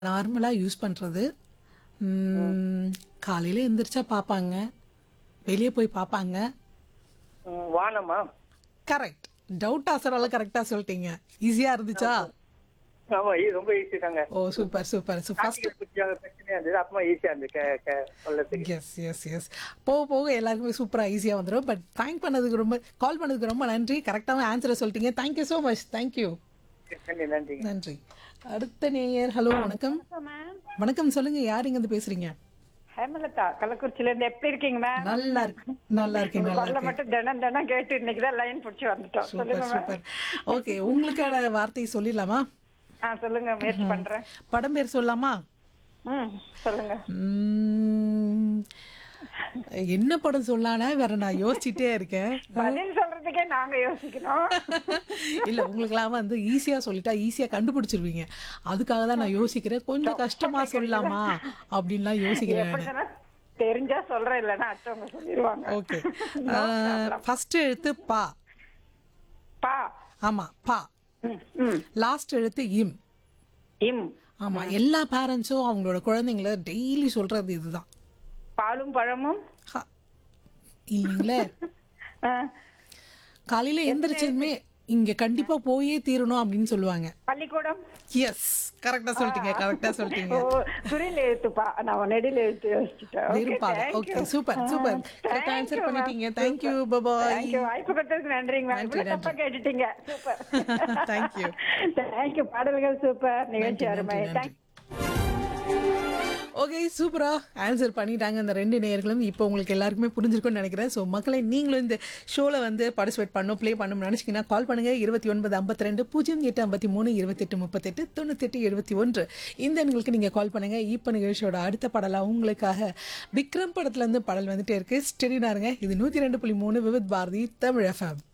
நார்மலாக யூஸ் பண்ணுறது காலையில் எந்திரிச்சா பார்ப்பாங்க வெளியே போய் பார்ப்பாங்க ம், வானமா கரெக்ட் டவுட் ஆசரால கரெக்டாக சொல்லிட்டீங்க ஈஸியாக இருந்துச்சா ஆமா இது ரொம்ப ஈஸி தாங்க oh super super so first article கொஞ்சம் பிரச்சனையா இருந்தது அப்புறமா ஈஸியா இருந்தது கே கே சொல்லதுக்கு எஸ் எஸ் எஸ் போக போக எல்லாருக்குமே சூப்பராக ஈஸியாக வந்துடும் பட் தேங்க் பண்ணதுக்கு ரொம்ப கால் பண்ணதுக்கு ரொம்ப நன்றி கரெக்டாக ஆன்சரை சொல்லிட்டீங்க தேங்க்யூ ஸோ மச் தேங்க்யூ நன்றி நன்றிங்க நன்றி அடுத்த நேயர் ஹலோ வணக்கம் வணக்கம் சொல்லுங்க யார் இங்கேருந்து பேசுறீங்க ஹேமலதா கள்ளக்குறிச்சில இருந்து எப்படி இருக்கீங்க மேம் நல்லா இருக்கு நல்லா இருக்கேன் நல்லா குரலை இருக்கேன் மட்டும் தினம் தினம் கேட்டு இன்னைக்கு தான் லைன் பிடிச்சி வந்துட்டோம் சொல்லுங்க சூப்பர் மேம் சூப்பர் ஓகே உங்களுக்கான வார்த்தை சொல்லிடலாமா ஆ சொல்லுங்க முயற்சி பண்றேன் படம் பேர் சொல்லலாமா ம் சொல்லுங்க உம், என்ன படம் சொல்லலாம்னா வேற நான் யோசிச்சுட்டே இருக்கேன் பதில் சொல்றதுக்கே நாங்க யோசிக்கணும் இல்ல உங்களுக்குலாம் வந்து ஈஸியா சொல்லிட்டா ஈஸியா கண்டுபிடிச்சிருவீங்க அதுக்காக தான் நான் யோசிக்கிறேன் கொஞ்சம் கஷ்டமா சொல்லலாமா அப்படின்லாம் யோசிக்கிறேன் எப்படி தானே தெரிஞ்சா சொல்றேன் இல்லைன்னா அடுத்தவங்க சொல்லிடுவாங்க ஓகே ஃபர்ஸ்ட் எழுத்து பா பா ஆமா பா ம் ம் லாஸ்ட் எழுத்து இம் இம் ஆமா எல்லா பேரண்ட்ஸும் அவங்களோட குழந்தைங்கள டெய்லி சொல்றது இதுதான் பாலும் பழமும் ஹ, இல்லைங்களே ஆ, காலையில எந்திரிச்சதுமே இங்க கண்டிப்பா போயே தீரணும் அப்படின்னு சொல்லுவாங்க பள்ளிக்கூடம் எஸ் கரெக்டா சொல்லிட்டீங்க கரெக்டா சொல்லிட்டீங்க ஓ குறியில் எழுத்துப்பா நான் நெடியில் எழுத்து யோசிச்சுட்டேன் வெறும் பாதை ஓகே சூப்பர் சூப்பர் கரெக்டா ஆன்சர் பண்ணிட்டீங்க தேங்க்யூ பபாய் தேங்க்யூ வாய்ப்பு கொடுத்ததுக்கு நன்றிங்க மேம் நன்றி, இவ்வளவு தப்பா கேட்டுட்டீங்க சூப்பர் தேங்க்யூ தேங்க்யூ பாடல்கள் சூப்பர் நிகழ்ச்சி அருமை தேங்க் ஓகே சூப்பரா ஆன்சர் பண்ணிட்டாங்க இந்த ரெண்டு நேயர்களும் இப்போ உங்களுக்கு எல்லாருக்குமே புரிஞ்சிருக்கும்னு நினைக்கிறேன் ஸோ மக்களை நீங்களும் இந்த ஷோவில் வந்து பார்ட்டிசிபேட் பண்ணும் ப்ளே பண்ணணும்னு நினச்சிங்கன்னா கால் பண்ணுங்க இருபத்தி ஒன்பது ஐம்பத்தி ரெண்டு பூஜ்ஜியம் எட்டு ஐம்பத்தி மூணு இருபத்தெட்டு முப்பத்தெட்டு தொண்ணூத்தெட்டு எழுபத்தி ஒன்று இந்த எண்களுக்கு நீங்கள் கால் பண்ணுங்க இப்போ நிகழ்ச்சியோட அடுத்த பாடலாக உங்களுக்காக விக்ரம் படத்துலேருந்து பாடல் வந்துட்டே இருக்கு ஸ்டெடினாருங்க இது நூற்றி ரெண்டு புள்ளி மூணு விவித் பாரதி தமிழ் எஃப்எம்